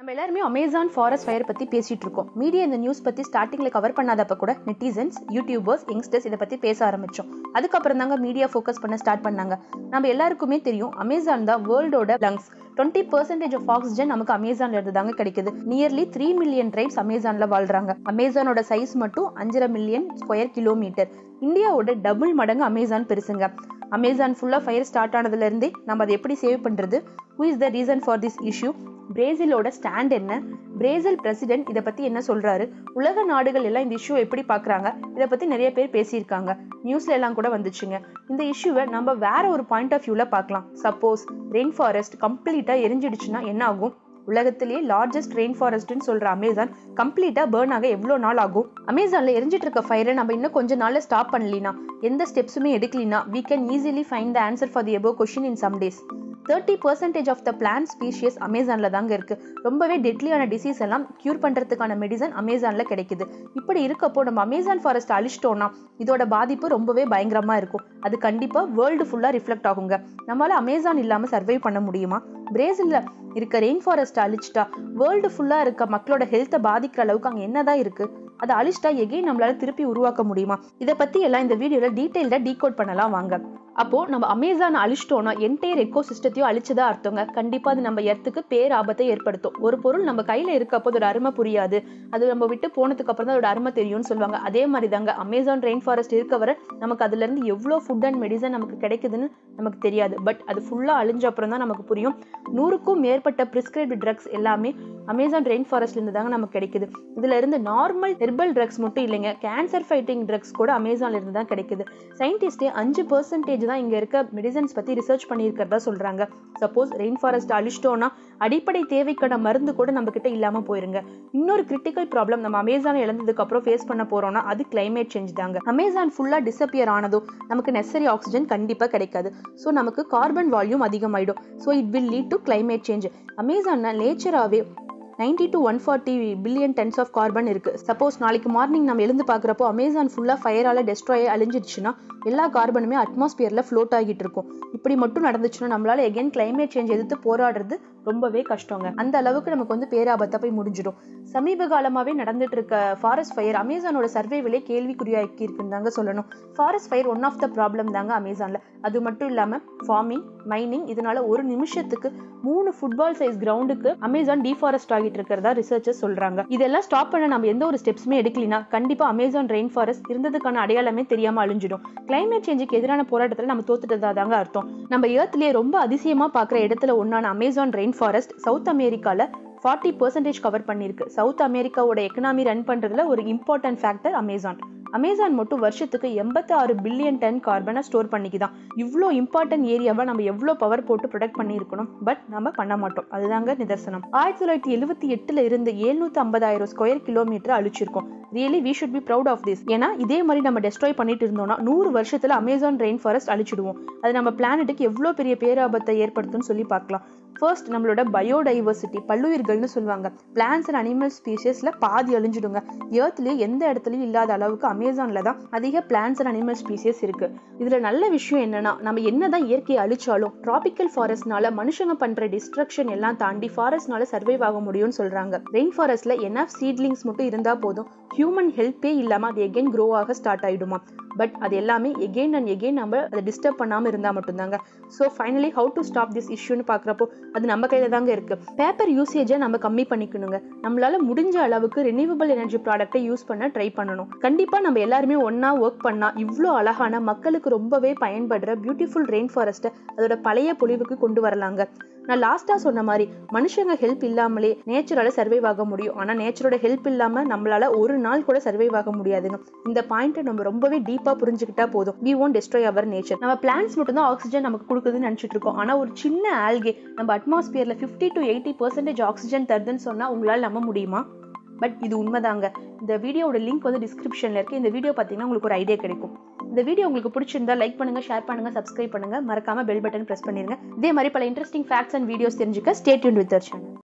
நம்ம எல்லாருமே Amazon forest fire பத்தி பேசிட்டு இருக்கோம் மீடியா இந்த நியூஸ் பத்தி ஸ்டார்டிங்ல கவர் பண்ணாதப்ப கூட நெட்டிசன்ஸ் யூடியூபர்ஸ் யங்ஸ்டர்ஸ் இதை பத்தி பேச ஆரம்பிச்சோம் அதுக்கப்புறம் தாங்க மீடியா ஃபோக்கஸ் பண்ண ஸ்டார்ட் பண்ணாங்க நம்ம எல்லாருக்குமே தெரியும் அமேசான் தான் வேர்ல்டோட lungs twenty percentage of oxygen நமக்கு அமேசான்ல இருந்து தாங்க கிடைக்குது நியர்லி த்ரீ மில்லியன் ட்ரைப்ஸ் அமேசான்ல வாழ்றாங்க அமேசானோட சைஸ் மட்டும் அஞ்சரை மில்லியன் ஸ்கொயர் கிலோமீட்டர் இந்தியாவோட டபுள் மடங்கு அமேசான் பெருசுங்க அமேசான் ஃபுல்லா ஃபயர் ஸ்டார்ட் ஆனதுல இருந்தே நம்ம அதை எப்படி சேவ் பண்றது who is the reason for this issue பிரேசிலோட ஸ்டாண்ட் என்ன பிரேசில் பிரசிடென்ட் இதை பத்தி என்ன சொல்றாரு உலக நாடுகள் எல்லாம் இந்த இஷ்யூ எப்படி பாக்குறாங்க இதை பத்தி நிறைய பேர் பேசியிருக்காங்க நியூஸ்ல எல்லாம் கூட வந்துச்சுங்க இந்த இஷ்யூவை நம்ம வேற ஒரு பாயிண்ட் ஆஃப் வியூல பார்க்கலாம் சப்போஸ் ரெயின் ஃபாரஸ்ட் கம்ப்ளீட்டா எரிஞ்சிடுச்சுன்னா என்ன ஆகும் உலகத்திலேயே லார்ஜஸ்ட் ரெயின் ஃபாரஸ்ட்னு சொல்ற அமேசான் கம்ப்ளீட்டா பேர்ன் ஆக எவ்வளோ நாள் ஆகும் அமேசான்ல எரிஞ்சிட்டு இருக்க ஃபயரை நம்ம இன்னும் கொஞ்ச நாள்ல ஸ்டாப் பண்ணலினா எந்த ஸ்டெப்ஸுமே எடுக்கலினா we can easily find the answer for the above question in some days thirty percentage of the plant species அமேசானில் தாங்க இருக்கு ரொம்பவே டெட்லியான டிசீஸ் எல்லாம் க்யூர் பண்ணுறதுக்கான மெடிசன் அமேசானில் கிடைக்குது இப்படி இருக்கப்போ நம்ம அமேசான் ஃபாரஸ்ட் அழிச்சிட்டோம்னா இதோட பாதிப்பு ரொம்பவே பயங்கரமாக இருக்கும் அது கண்டிப்பாக வேர்ல்டு ஃபுல்லாக ரிஃப்ளெக்ட் ஆகுங்க நம்மளால அமேசான் இல்லாமல் சர்வை பண்ண முடியுமா பிரேசிலில் இருக்க ரெயின் ஃபாரஸ்ட்டை அழிச்சிட்டா வேர்ல்டு ஃபுல்லாக இருக்க மக்களோட ஹெல்த்தை பாதிக்கிற அளவுக்கு அங்கே என்னதான் இருக்கு அதை அழிச்சிட்டா எகைன் நம்மளால திருப்பி உருவாக்க முடியுமா இதை பத்தி எல்லாம் இந்த வீடியோல டீடைல்டா டீகோட் பண்ணலாம் வாங்க அப்போ நம்ம அமேசான் அழிச்சிட்டோம்னா என்டையர் எக்கோ சிஸ்டத்தையும் அழிச்சதா அர்த்தங்க கண்டிப்பா அது நம்ம எர்த்துக்கு பேர் ஆபத்தை ஏற்படுத்தும் ஒரு பொருள் நம்ம கையில இருக்கப்போ அதோட அருமை புரியாது அது நம்ம விட்டு போனதுக்கு அப்புறம் தான் அதோட அருமை தெரியும்னு சொல்லுவாங்க அதே மாதிரி தாங்க அமேசான் ரெயின் ஃபாரஸ்ட் இருக்க வரை நமக்கு அதுல இருந்து எவ்வளோ ஃபுட் அண்ட் மெடிசன் நமக்கு கிடைக்குதுன்னு நமக்கு தெரியாது பட் அது ஃபுல்லா அழிஞ்ச அப்புறம் தான் நமக்கு புரியும் நூறுக்கும் மேற்பட்ட பிரிஸ்கிரைப்டு ட்ரக்ஸ் எல்லாமே அமேசான் ரெயின் ஃபாரஸ்ட்ல இருந்து தாங்க நமக்கு கிடைக்குது இதுல இருந்து நார்மல் ஹெர்பல் ட்ரக்ஸ் மட்டும் இல்லைங்க கேன்சர் ஃபைட்டிங் ட்ரக்ஸ் கூட அமேசான்ல இருந்து தான் கிடைக்குது சயின்டிஸ்டே அஞ்சு பர்சன்டேஜ் தான் இங்க இருக்க மெடிசன்ஸ் பத்தி ரிசர்ச் பண்ணியிருக்கிறதா சொல்றாங்க சப்போஸ் ரெயின் ஃபாரஸ்ட் அழிச்சிட்டோம்னா அடிப்படை தேவைக்கான மருந்து கூட நம்ம கிட்ட இல்லாம போயிருங்க இன்னொரு கிரிட்டிக்கல் ப்ராப்ளம் நம்ம அமேசான் இழந்ததுக்கு அப்புறம் ஃபேஸ் பண்ண போறோம்னா அது கிளைமேட் சேஞ்ச் தாங்க அமேசான் ஃபுல்லா டிசப்பியர் ஆனதும் நமக்கு நெசரி ஆக்சிஜன் கண்டிப்பா கிடைக்காது ஸோ நமக்கு கார்பன் வால்யூம் அதிகமாயிடும் so it will lead to climate change அமேசான்ல நேச்சராகவே ninety two one forty billion tons of carbon இருக்கு சப்போஸ் நாளைக்கு மார்னிங் நம்ம எழுந்து பார்க்குறப்போ அமேசான் ஃபுல்லாக ஃபயரால டெஸ்ட்ராய் அழிஞ்சிடுச்சுன்னா எல்லா கார்பனுமே அட்மாஸ்பியரில் ஃப்ளோட் ஆகிட்டு இருக்கும் இப்படி மட்டும் நடந்துச்சுன்னா நம்மளால எகைன் கிளைமேட் சேஞ்ச் எதிர்த்து போராடுறது ரொம்பவே கஷ்டங்க அந்த அளவுக்கு நமக்கு வந்து பேராபத்தை போய் முடிஞ்சிடும் சமீப காலமாகவே நடந்துட்டு இருக்க ஃபாரஸ்ட் ஃபயர் அமேசானோட சர்வேவிலே கேள்விக்குறியாக்கி இருக்குன்னு தாங்க சொல்லணும் forest fire one of the problem தாங்க அமேசானில் அது மட்டும் இல்லாமல் ஃபார்மிங் மைனிங் இதனால ஒரு நிமிஷத்துக்கு மூணு ஃபுட்பால் சைஸ் கிரவுண்டுக்கு அமேசான் டிஃபாரஸ்ட் ஆகிட்டு இருக்கிறதா ரிசர்ச்சர்ஸ் சொல்றாங்க இதெல்லாம் ஸ்டாப் பண்ண நம்ம எந்த ஒரு ஸ்டெப்ஸுமே எடுக்கலினா கண்டிப்பா அமேசான் ரெயின் ஃபாரஸ்ட் இருந்ததுக்கான அடையாளமே தெரியாம அழிஞ்சிடும் கிளைமேட் சேஞ்சுக்கு எதிரான போராட்டத்துல நம்ம தோத்துட்டதா தாங்க அர்த்தம் நம்ம ஏர்த்லயே ரொம்ப அதிசயமா பாக்குற இடத்துல ஒன்னான அமேசான் ரெயின் ஃபாரஸ்ட் சவுத் அமெரிக்கால ஃபார்ட்டி பர்சன்டேஜ் கவர் பண்ணியிருக்கு சவுத் அமெரிக்காவோட எக்கனாமி ரன் பண்றதுல ஒரு இம்பார்ட்டன்ட் ஃபேக்டர் அமேசான் அமேசான் மட்டும் வருஷத்துக்கு எண்பத்தி ஆறு பில்லியன் டன் கார்பனை ஸ்டோர் பண்ணிக்குதான் இவ்வளோ இம்பார்ட்டன்ட் ஏரியாவை நம்ம எவ்வளோ பவர் போட்டு ப்ரொடெக்ட் பண்ணியிருக்கணும் பட் நம்ம பண்ண மாட்டோம் அதுதாங்க நிதர்சனம் ஆயிரத்தி தொள்ளாயிரத்தி எழுபத்தி எட்டுல இருந்து எழுநூத்தி ஐம்பதாயிரம் ஸ்கொயர் கிலோமீட்டர் அழிச்சிருக்கோம் really we should be proud of this ஏன்னா இதே மாதிரி நம்ம டெஸ்ட்ராய் பண்ணிட்டு இருந்தோம்னா நூறு வருஷத்துல அமேசான் ரெயின் ஃபாரஸ்ட் அழிச்சிடுவோம் அது நம்ம பிளானட்டுக்கு எவ்வளோ பெரிய பேராபத்தை ஏற்படுத்தும்னு சொல்லி பார்க்கலாம் ஃபர்ஸ்ட் நம்மளோட பயோடைவர்சிட்டி பல்லுயிர்கள்னு சொல்லுவாங்க பிளான்ஸ் அண்ட் அனிமல் ஸ்பீஷஸ்ல பாதி அழிஞ்சிடுங்க ஏர்த்லயே எந்த இடத்துலயும் இல்லாத அளவுக்கு அமேசான்ல தான் அதிக பிளான்ஸ் அண்ட் அனிமல் ஸ்பீஷஸ் இருக்கு இதுல நல்ல விஷயம் என்னன்னா நம்ம என்னதான் இயற்கையை அழிச்சாலும் டிராபிக்கல் ஃபாரஸ்ட்னால மனுஷங்க பண்ற டிஸ்ட்ரக்ஷன் எல்லாம் தாண்டி ஃபாரஸ்ட்னால சர்வைவ் ஆக முடியும்னு சொல்றாங்க ரெயின் ஃபாரஸ்ட்ல என்ன சீட்லிங்ஸ் மட்டும் இருந்தா போதும் ஹியூமன் ஹெல்ப்பே இல்லாம அது எகெயின் க்ரோ ஆக ஸ்டார்ட் ஆயிடுமா பட் அது எல்லாமே எகெயின் அண்ட் எகெயின் நம்ம அதை டிஸ்டர்ப் பண்ணாம இருந்தா மட்டும்தாங்க so finally how to stop this இஷ்யூன்னு பாக்குறப்போ அது நம்ம கையில தாங்க இருக்கு பேப்பர் யூசேஜை நம்ம கம்மி பண்ணிக்கணுங்க நம்மளால முடிஞ்ச அளவுக்கு ரினியூவபிள் எனர்ஜி ப்ராடக்ட்டை யூஸ் பண்ண ட்ரை பண்ணணும் கண்டிப்பா நம்ம எல்லாருமே ஒன்னா ஒர்க் பண்ணா இவ்வளோ அழகான மக்களுக்கு ரொம்பவே பயன்படுற பியூட்டிஃபுல் ரெயின் ஃபாரஸ்ட்டை அதோட பழைய பொலிவுக்கு கொண்டு வரலாங்க நான் லாஸ்டா சொன்ன மாதிரி மனுஷங்க ஹெல்ப் இல்லாமலே நேச்சரால சர்வைவ் ஆக முடியும் ஆனா நேச்சரோட ஹெல்ப் இல்லாம நம்மளால ஒரு நாள் கூட சர்வைவ் ஆக முடியாதுங்க இந்த பாயிண்ட் நம்ம ரொம்பவே டீப்பா புரிஞ்சுக்கிட்டா போதும் we won't destroy our nature நம்ம பிளான்ஸ் மட்டும் தான் ஆக்சிஜன் நமக்கு கொடுக்குதுன்னு நினைச்சிட்டு இருக்கோம் ஆனா ஒரு சின்ன ஆல்கே நம்ம அட்மாஸ்பியர்ல fifty to eighty percentage oxygen தருதுன்னு சொன்னா உங்களால நம்ப முடியுமா பட் இது உண்மைதாங்க இந்த வீடியோட லிங்க் வந்து டிஸ்கிரிப்ஷன்ல இருக்கு இந்த வீடியோ பார்த்தீங்கன்னா உங்களுக்கு ஒரு ஐடியா கிடைக்கும் இந்த வீடியோ உங்களுக்கு பிடிச்சிருந்தா லைக் பண்ணுங்க ஷேர் பண்ணுங்க சப்ஸ்கிரைப் பண்ணுங்க மறக்காம பெல் பட்டன் பிரஸ் பண்ணிருங்க இதே மாதிரி பல இன்ட்ரெஸ்டிங் ஃபேக்ட்ஸ் அண்ட் வீடியோஸ் தெரிஞ்சுக்க ஸ்டேட் யூன் வித் சேனல்